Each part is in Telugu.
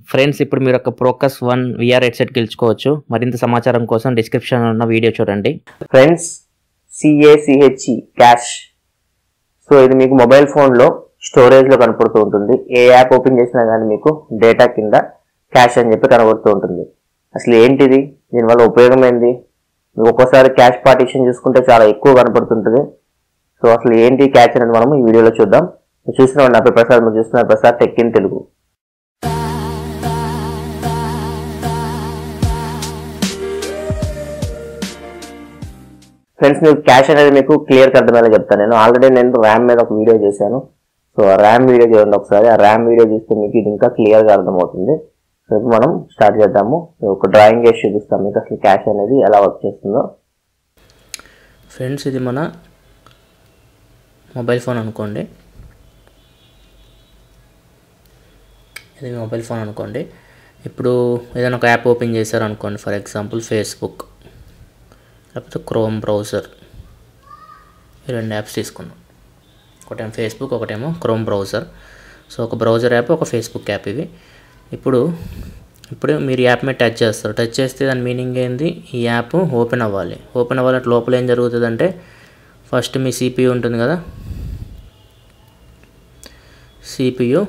ఫ్రెండ్స్ ఇప్పుడు మీరు ఒక ప్రోకస్ వన్ విఆర్ హెడ్సెట్ గెలుచుకోవచ్చు మరింత సమాచారం కోసం డిస్క్రిప్షన్ ఉన్న వీడియో చూడండి ఫ్రెండ్స్ సిఏసిహెచ్ఈ క్యాష్ సో ఇది మీకు మొబైల్ ఫోన్లో స్టోరేజ్లో కనపడుతూ ఉంటుంది ఏ యాప్ ఓపెన్ చేసినా కానీ మీకు డేటా కింద క్యాష్ అని చెప్పి కనబడుతూ ఉంటుంది అసలు ఏంటిది దీనివల్ల ఉపయోగం ఏంది మీకు ఒక్కోసారి క్యాష్ పార్టీషన్ చూసుకుంటే చాలా ఎక్కువ కనపడుతుంటుంది సో అసలు ఏంటి క్యాచ్ అనేది మనం ఈ వీడియోలో చూద్దాం మీరు చూసిన నా పేరు ప్రసాద్ మీరు చూస్తున్నారు Prasad tech in Telugu friends మీకు క్యాష్ అనేది మీకు క్లియర్ అర్థమయ్యేలా చెప్తాను నేను ఆల్రెడీ నేను ర్యామ్ మీద ఒక వీడియో చేశాను సో ఆ ర్యామ్ వీడియో చూడండి ఒకసారి ఆ ర్యామ్ వీడియో చూస్తే మీకు ఇది ఇంకా క్లియర్గా అర్థమవుతుంది సో ఇప్పుడు మనం స్టార్ట్ చేద్దాము సో ఒక డ్రాయింగ్ వేసి చూపిస్తాం మీకు అసలు క్యాష్ అనేది ఎలా వర్క్ చేస్తుందో ఫ్రెండ్స్ ఇది మన మొబైల్ ఫోన్ అనుకోండి ఇది మొబైల్ ఫోన్ అనుకోండి ఇప్పుడు ఏదైనా ఒక యాప్ ఓపెన్ చేశారు అనుకోండి ఫర్ ఎగ్జాంపుల్ ఫేస్బుక్ లేకపోతే క్రోమ్ బ్రౌజర్ ఈ రెండు యాప్స్ తీసుకున్నాం ఒకటేమో ఫేస్బుక్ ఒకటేమో క్రోమ్ బ్రౌజర్ సో ఒక బ్రౌజర్ యాప్ ఒక ఫేస్బుక్ యాప్ ఇవి ఇప్పుడు ఇప్పుడు మీరు యాప్ మీద టచ్ చేస్తారు టచ్ చేస్తే దాని మీనింగ్ ఏంది ఈ యాప్ ఓపెన్ అవ్వాలి ఓపెన్ అవ్వాలంటే లోపల ఏం జరుగుతుందంటే ఫస్ట్ మీ సిపియు ఉంటుంది కదా సిపియు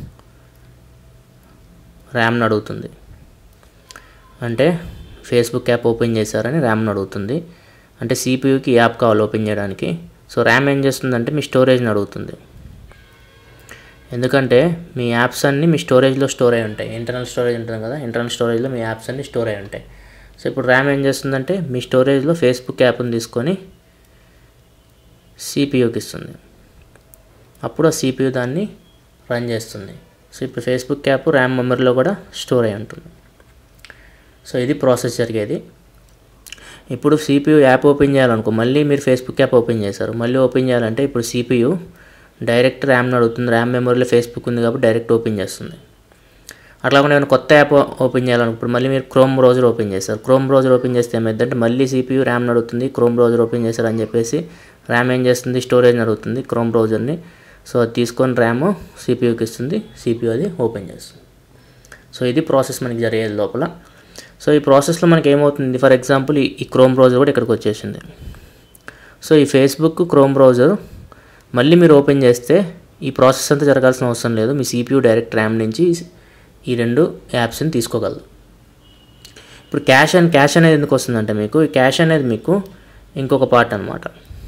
ర్యామ్ని అడుగుతుంది అంటే ఫేస్బుక్ యాప్ ఓపెన్ చేశారని ర్యామ్ని అడుగుతుంది అంటే సిపియుకి యాప్ కావాలి ఓపెన్ చేయడానికి సో ర్యామ్ ఏం చేస్తుందంటే మీ స్టోరేజ్ని అడుగుతుంది ఎందుకంటే మీ యాప్స్ అన్నీ మీ స్టోరేజ్లో స్టోర్ అయి ఉంటాయి ఇంటర్నల్ స్టోరేజ్ ఉంటుంది కదా ఇంటర్నల్ స్టోరేజ్లో మీ యాప్స్ అన్నీ స్టోర్ అయి ఉంటాయి సో ఇప్పుడు ర్యామ్ ఏం చేస్తుందంటే మీ స్టోరేజ్లో ఫేస్బుక్ యాప్ని తీసుకొని సిపియూకి ఇస్తుంది అప్పుడు ఆ సిపియు దాన్ని రన్ చేస్తుంది సో ఇప్పుడు ఫేస్బుక్ యాప్ ర్యామ్ మెమరీలో కూడా స్టోర్ అయి ఉంటుంది సో ఇది ప్రాసెస్ జరిగేది ఇప్పుడు సిపియు యాప్ ఓపెన్ చేయాలనుకో మళ్ళీ మీరు ఫేస్బుక్ యాప్ ఓపెన్ చేశారు మళ్ళీ ఓపెన్ చేయాలంటే ఇప్పుడు సిపియు డైరెక్ట్ ర్యామ్ని అడుగుతుంది ర్యామ్ మెమరీలో ఫేస్బుక్ ఉంది కాబట్టి డైరెక్ట్ ఓపెన్ చేస్తుంది అట్లా ఏమైనా కొత్త యాప్ ఓపెన్ చేయాలనుకుంటే మళ్ళీ మీరు క్రోమ్ బ్రౌజర్ ఓపెన్ చేస్తారు క్రోమ్ బ్రౌజర్ ఓపెన్ చేస్తే ఏమైందంటే మళ్ళీ సిపియు ర్యామ్ని అడుగుతుంది క్రోమ్ బ్రౌజర్ ఓపెన్ చేశారు అని చెప్పేసి ర్యామ్ ఏం చేస్తుంది స్టోరేజ్ని అడుగుతుంది క్రోమ్ బ్రౌజర్ని సో అది తీసుకొని ర్యామ్ సిపియూకి ఇస్తుంది సిపియు అది ఓపెన్ చేస్తుంది సో ఇది ప్రాసెస్ మనకి జరిగేది లోపల సో ఈ ప్రాసెస్లో మనకి ఏమవుతుంది ఫర్ ఎగ్జాంపుల్ ఈ క్రోమ్ బ్రౌజర్ కూడా ఇక్కడికి వచ్చేసింది సో ఈ ఫేస్బుక్ క్రోమ్ బ్రౌజర్ మళ్ళీ మీరు ఓపెన్ చేస్తే ఈ ప్రాసెస్ అంతా జరగాల్సిన అవసరం లేదు మీ సిపియు డైరెక్ట్ ర్యామ్ నుంచి ఈ రెండు యాప్స్ని తీసుకోగలదు ఇప్పుడు క్యాష్ అండ్ క్యాష్ అనేది ఎందుకు వస్తుందంటే మీకు ఈ క్యాష్ అనేది మీకు ఇంకొక పార్ట్ అనమాట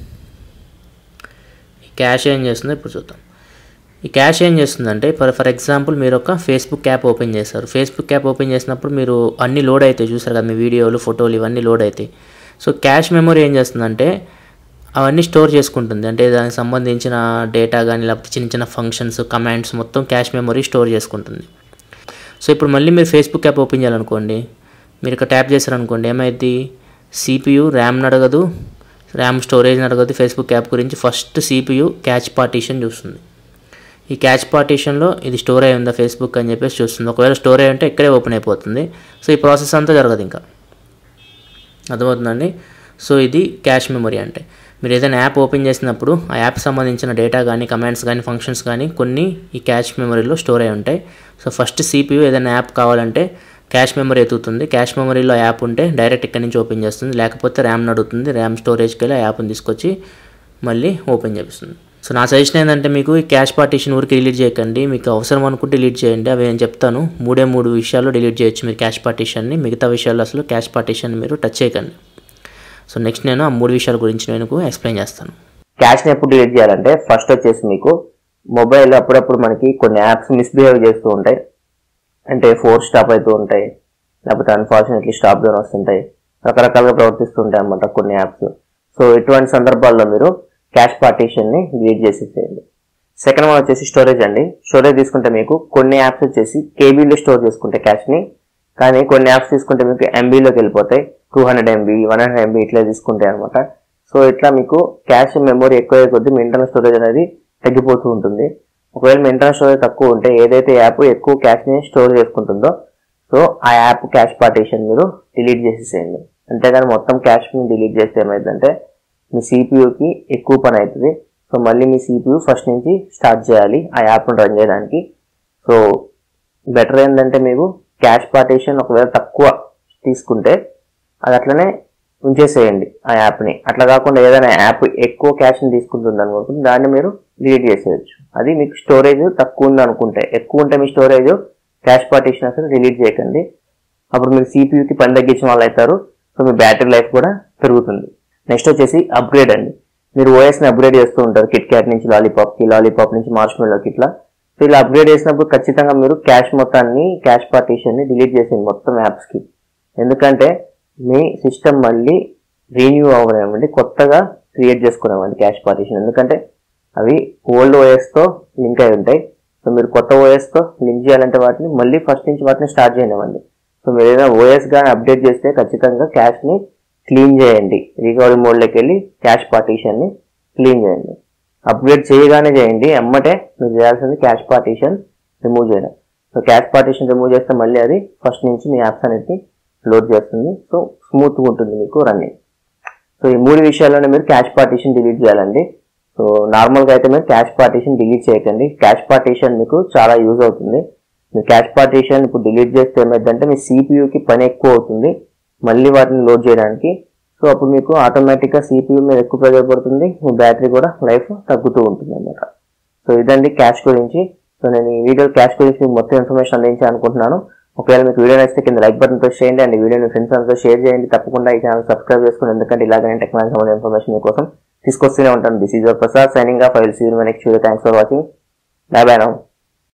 ఈ క్యాష్ ఏం చేస్తుందో ఇప్పుడు చూద్దాం ఈ క్యాష్ ఏం చేస్తుందంటే ఫర్ ఫర్ ఎగ్జాంపుల్ మీరు ఒక ఫేస్బుక్ యాప్ ఓపెన్ చేస్తారు ఫేస్బుక్ యాప్ ఓపెన్ చేసినప్పుడు మీరు అన్ని లోడ్ అవుతాయి చూసారు కదా మీ వీడియోలు ఫోటోలు ఇవన్నీ లోడ్ అవుతాయి సో క్యాష్ మెమొరీ ఏం చేస్తుందంటే అవన్నీ స్టోర్ చేసుకుంటుంది అంటే దానికి సంబంధించిన డేటా కానీ లేకపోతే చిన్న చిన్న ఫంక్షన్స్ కమాండ్స్ మొత్తం క్యాష్ మెమొరీ స్టోర్ చేసుకుంటుంది సో ఇప్పుడు మళ్ళీ మీరు ఫేస్బుక్ యాప్ ఓపెన్ చేయాలనుకోండి మీరు ఇక్కడ ట్యాప్ చేశారనుకోండి ఏమైంది సిపియు ర్యామ్ని అడగదు ర్యామ్ స్టోరేజ్ని అడగదు ఫేస్బుక్ యాప్ గురించి ఫస్ట్ సిపియు క్యాచ్ పార్టీషన్ చూస్తుంది ఈ క్యాచ్ పార్టీషన్లో ఇది స్టోర్ అయి ఉందా ఫేస్బుక్ అని చెప్పేసి చూస్తుంది ఒకవేళ స్టోర్ అయి ఉంటే ఇక్కడే ఓపెన్ అయిపోతుంది సో ఈ ప్రాసెస్ అంతా జరగదు ఇంకా అర్థమవుతుందండి సో ఇది క్యాష్ మెమొరీ అంటే మీరు ఏదైనా యాప్ ఓపెన్ చేసినప్పుడు ఆ యాప్ సంబంధించిన డేటా కానీ కమాండ్స్ కానీ ఫంక్షన్స్ కానీ కొన్ని ఈ క్యాష్ మెమరీలో స్టోర్ అయి ఉంటాయి సో ఫస్ట్ సిపియు ఏదైనా యాప్ కావాలంటే క్యాష్ మెమరీ ఎత్తుతుంది క్యాష్ మెమరీలో యాప్ ఉంటే డైరెక్ట్ ఇక్కడ నుంచి ఓపెన్ చేస్తుంది లేకపోతే ర్యామ్ నడుతుంది ర్యామ్ స్టోరేజ్కి వెళ్ళి ఆ యాప్ని తీసుకొచ్చి మళ్ళీ ఓపెన్ చేపిస్తుంది సో నా సజెషన్ ఏంటంటే మీకు ఈ క్యాష్ పార్టీషన్ ఊరికి డిలీట్ చేయకండి మీకు అవసరం అనుకుంటే డిలీట్ చేయండి అవి నేను చెప్తాను మూడే మూడు విషయాల్లో డిలీట్ చేయొచ్చు మీరు క్యాష్ పార్టీషన్ని మిగతా విషయాల్లో అసలు క్యాష్ పార్టీషన్ మీరు టచ్ చేయకండి సో నెక్స్ట్ నేను ఆ మూడు విషయాల గురించి నేను ఎక్స్ప్లెయిన్ చేస్తాను క్యాష్ని ఎప్పుడు డిలీట్ చేయాలంటే ఫస్ట్ వచ్చేసి మీకు మొబైల్ అప్పుడప్పుడు మనకి కొన్ని యాప్స్ మిస్బిహేవ్ చేస్తూ ఉంటాయి అంటే ఫోర్ స్టాప్ అవుతూ ఉంటాయి లేకపోతే అన్ఫార్చునేట్లీ స్టాప్ డౌన్ వస్తుంటాయి రకరకాలుగా ప్రవర్తిస్తుంటాయి అన్నమాట కొన్ని యాప్స్ సో ఇటువంటి సందర్భాల్లో మీరు క్యాష్ పార్టీషన్ని డిలీట్ చేసేసేయండి సెకండ్ వన్ వచ్చేసి స్టోరేజ్ అండి స్టోరేజ్ తీసుకుంటే మీకు కొన్ని యాప్స్ వచ్చేసి కేబీలో స్టోర్ చేసుకుంటే క్యాష్ని కానీ కొన్ని యాప్స్ తీసుకుంటే మీకు ఎంబీలోకి వెళ్ళిపోతాయి two hundred MB one hundred MB ఇట్లా తీసుకుంటాయి అనమాట సో ఇట్లా మీకు క్యాష్ మెమొరీ ఎక్కువ కొద్దీ మీ ఇంటర్నల్ స్టోరేజ్ అనేది తగ్గిపోతూ ఉంటుంది ఒకవేళ మీ ఇంటర్నల్ స్టోరేజ్ తక్కువ ఉంటే ఏదైతే యాప్ ఎక్కువ క్యాష్ని స్టోర్ చేసుకుంటుందో సో ఆ యాప్ క్యాష్ పార్టీషన్ మీరు డిలీట్ చేసేసేయండి అంతేగాని మొత్తం క్యాష్ని డిలీట్ చేస్తే ఏమైందంటే మీ సిపియూకి ఎక్కువ పని అవుతుంది సో మళ్ళీ మీ సిపియు ఫస్ట్ నుంచి స్టార్ట్ చేయాలి ఆ యాప్ను రన్ చేయడానికి సో బెటర్ ఏంటంటే మీకు క్యాష్ పార్టీషన్ ఒకవేళ తక్కువ తీసుకుంటే అది అట్లనే ఉంచేసేయండి ఆ యాప్ని అట్లా కాకుండా ఏదైనా యాప్ ఎక్కువ క్యాష్ని తీసుకుంటుంది అనుకుంటుంది దాన్ని మీరు డిలీట్ చేసేయచ్చు అది మీకు స్టోరేజ్ తక్కువ ఉంది అనుకుంటే ఎక్కువ ఉంటే మీ స్టోరేజ్ క్యాష్ పార్టీషన్ అసలు డిలీట్ చేయకండి అప్పుడు మీరు సిపియూకి పని తగ్గించిన వాళ్ళు అవుతారు సో మీ బ్యాటరీ లైఫ్ కూడా పెరుగుతుంది నెక్స్ట్ వచ్చేసి అప్గ్రేడ్ అండి మీరు ఓఎస్ని అప్గ్రేడ్ చేస్తూ ఉంటారు కిట్ క్యాట్ నుంచి లాలీపాప్కి లాలీపాప్ నుంచి మార్ష్మెల్లోకి ఇట్లా సో ఇలా అప్గ్రేడ్ చేసినప్పుడు ఖచ్చితంగా మీరు క్యాష్ మొత్తాన్ని క్యాష్ పార్టీషన్ని డిలీట్ చేసేయండి మొత్తం యాప్స్కి ఎందుకంటే మీ సిస్టమ్ మళ్ళీ రీన్యూ అవ్వనివ్వండి కొత్తగా క్రియేట్ చేసుకునేవ్వండి క్యాష్ పార్టీషన్ ఎందుకంటే అవి ఓల్డ్ ఓఎస్తో లింక్ అయి ఉంటాయి సో మీరు కొత్త ఓఎస్తో లింక్ చేయాలంటే వాటిని మళ్ళీ ఫస్ట్ నుంచి వాటిని స్టార్ట్ చేయనివ్వండి సో మీరు ఏదైనా ఓఎస్ కానీ అప్డేట్ చేస్తే ఖచ్చితంగా క్యాష్ని క్లీన్ చేయండి రికవరీ మోడ్లోకి వెళ్ళి క్యాష్ పార్టీషన్ని క్లీన్ చేయండి అప్గ్రేడ్ చేయగానే చేయండి ఎమ్మటే మీరు చేయాల్సింది క్యాష్ పార్టీషన్ రిమూవ్ చేయడం సో క్యాష్ పార్టీషన్ రిమూవ్ చేస్తే మళ్ళీ అది ఫస్ట్ నుంచి మీ యాప్స్ అన్నిటిని లోడ్ చేస్తుంది సో స్మూత్గా ఉంటుంది మీకు రన్నింగ్ సో ఈ మూడు విషయాల్లోనే మీరు క్యాష్ పార్టీషన్ డిలీట్ చేయాలండి సో నార్మల్గా అయితే మీరు క్యాష్ పార్టీషన్ డిలీట్ చేయకండి క్యాష్ పార్టీషన్ మీకు చాలా యూజ్ అవుతుంది మీరు క్యాష్ పార్టీషన్ ఇప్పుడు డిలీట్ చేస్తే ఏమైందంటే మీ సిపియూకి పని ఎక్కువ అవుతుంది మళ్ళీ వాటిని లోడ్ చేయడానికి సో అప్పుడు మీకు ఆటోమేటిక్గా సిపియూ మీద ఎక్కువ ప్రెజర్ పడుతుంది మీ బ్యాటరీ కూడా లైఫ్ తగ్గుతూ ఉంటుంది అన్నమాట సో ఇదండి క్యాష్ గురించి సో నేను ఈ వీడియో క్యాష్ గురించి మీకు మొత్తం ఇన్ఫర్మేషన్ అందించాలి అనుకుంటున్నాను ఒకవేళ మీకు వీడియో నచ్చితే కింద లైక్ బటన్ ప్రెస్ చేయండి అండ్ ఈ వీడియోని ఫ్రెండ్స్ అందరితో షేర్ చేయండి తప్పకుండా ఈ ఛానల్ సబ్స్క్రైబ్ చేసుకోండి ఎందుకంటే ఇలాగనే టెక్నాలజీ సంబంధించిన ఇన్ఫర్మేషన్ మీకోసం తీసుకొస్తూనే ఉంటాను this is Prasad signing off I will see you next video thanks for watching bye bye now